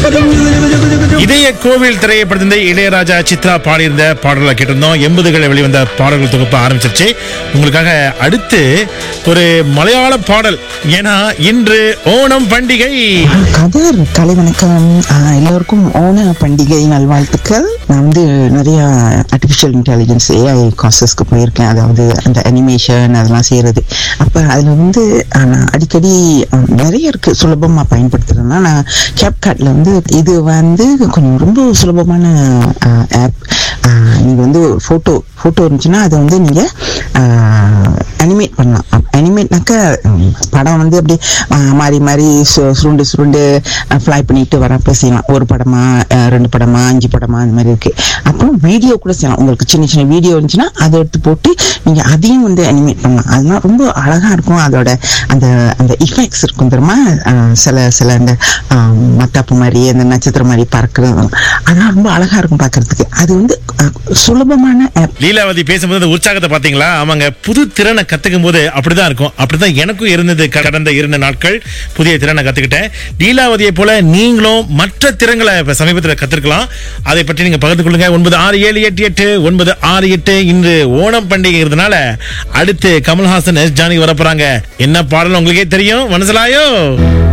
இதய கோவில் திரையப்படத்திலிருந்து இளையராஜா சித்ரா பாடியிருந்த பாடல்களை கேட்டிருந்தோம் எண்பதுகளில் வெளிவந்த பாடல்கள் தொகுப்பு ஆரம்பிச்சிருச்சு உங்களுக்காக அடுத்து ஒரு மலையாள பாடல் ஏன்னா இன்று ஓணம் பண்டிகை கதர் கலை வணக்கம் ஆஹ் எல்லோருக்கும் ஓண பண்டிகை நல்வாழ்த்துக்கள் நான் வந்து நிறைய ஆர்டிஃபிஷியல் இன்டெலிஜென்ஸ் ஏஐ காசஸ்க்கு போயிருக்கேன் அதாவது அந்த அனிமேஷன் அதெல்லாம் செய்யறது அப்போ அதில் வந்து ஆஹ் நான் அடிக்கடி ஆஹ் நிறைய இருக்கு சுலபமாக பயன்படுத்துறேன்னா நான் கேப்கார்ட்ல வந்து இது வந்து கொஞ்சம் ரொம்ப சுலபமான ஆப் நீங்கள் வந்து ஃபோட்டோ ஃபோட்டோ இருந்துச்சுன்னா அதை வந்து நீங்கள் அனிமேட் பண்ணலாம் அனிமேட்னாக்கா படம் வந்து அப்படியே ஆஹ் மாறி மாறி சு- சுருண்டு சுருண்டு ஃப்ளை பண்ணிட்டு வரப்ப செய்யலாம் ஒரு படமா ஆஹ் ரெண்டு படமா அஞ்சு படமா அந்த மாதிரி இருக்கு அப்புறம் வீடியோ கூட செய்யலாம் உங்களுக்கு சின்ன சின்ன வீடியோ இருந்துச்சுன்னா அதை எடுத்து போட்டு நீங்க அதையும் வந்து அனிமேட் பண்ணலாம் அதெல்லாம் ரொம்ப அழகா இருக்கும் அதோட அந்த அந்த இஃபெக்ட்ஸ் இருக்கும் தெரியுமா ஆஹ் சில சில அந்த ஆஹ் மத்தாப்பு மாதிரி அந்த நட்சத்திரம் மாதிரி பறக்கிறது அதெல்லாம் ரொம்ப அழகா இருக்கும் பார்க்கிறதுக்கு அது வந்து ஆஹ் சுலபமான ஆப் லீலாவதி பேசும்போது அந்த உற்சாகத்தை பாத்தீங்களா அவங்க புது திறனை கத்துக்கும் போது அப்படிதான் இருக்கும் அப்படிதான் எனக்கும் இருந்தது கடந்த இரண்டு நாட்கள் புதிய திறனை கத்துக்கிட்டேன் லீலாவதியை போல நீங்களும் மற்ற திறன்களை இப்ப சமீபத்தில் கத்துக்கலாம் அதை பற்றி நீங்க பகிர்ந்து கொள்ளுங்க ஒன்பது ஆறு ஏழு எட்டு எட்டு ஒன்பது ஆறு எட்டு இன்று ஓணம் பண்டிகைங்கிறதுனால அடுத்து கமல்ஹாசன் எஸ் ஜானகி வரப்போறாங்க என்ன பாடல் உங்களுக்கே தெரியும் மனசிலாயோ